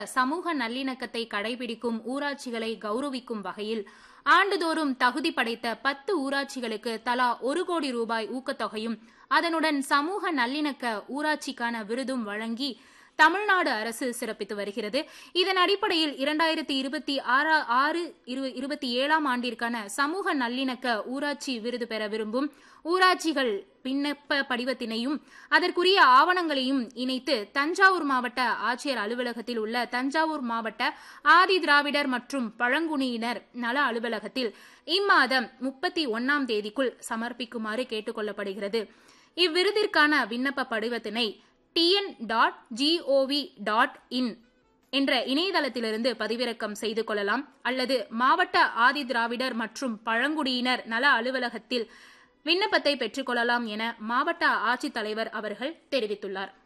சமூக நல்லிணக்கத்தை கடைபிடிக்கும் ஊராட்சிகளை கௌரவிக்கும் வகையில் ஆண்டுதோறும் தகுதி படைத்த பத்து ஊராட்சிகளுக்கு தலா ஒரு கோடி ரூபாய் ஊக்கத்தொகையும் அதனுடன் சமூக நல்லிணக்க ஊராட்சிக்கான விருதும் வழங்கி தமிழ்நாடு அரசு சிறப்பித்து வருகிறது இதன் அடிப்படையில் இரண்டாயிரத்தி இருபத்தி ஆறா ஆறு இரு- இருபத்தி ஏழாம் ஆண்டிற்கான சமூக நல்லிணக்க ஊராட்சி விருது பெற விரும்பும் ஊராட்சிகள் விண்ணப்ப படிவத்தினையும் அதற்குரிய ஆவணங்களையும் இணைத்து தஞ்சாவூர் மாவட்ட ஆட்சியர் அலுவலகத்தில் உள்ள தஞ்சாவூர் மாவட்ட ஆதி திராவிடர் மற்றும் பழங்குடியினர் நல அலுவலகத்தில் இம்மாதம் முப்பத்தி ஒன்னாம் தேதிக்குள் சமர்ப்பிக்குமாறு கேட்டுக்கொள்ளப்படுகிறது இவ்விருதிற்கான விண்ணப்ப படிவத்தினை TN dot G O V dot in என்ற இணையதளத்திலிருந்து பதிவிறக்கம் செய்து கொள்ளலாம் அல்லது மாவட்ட ஆதி திராவிடர் மற்றும் பழங்குடியினர் நல அலுவலகத்தில் விண்ணப்பத்தை பெற்றுக்கொள்ளலாம் என மாவட்ட ஆட்சித்தலைவர் அவர்கள் தெரிவித்துள்ளார்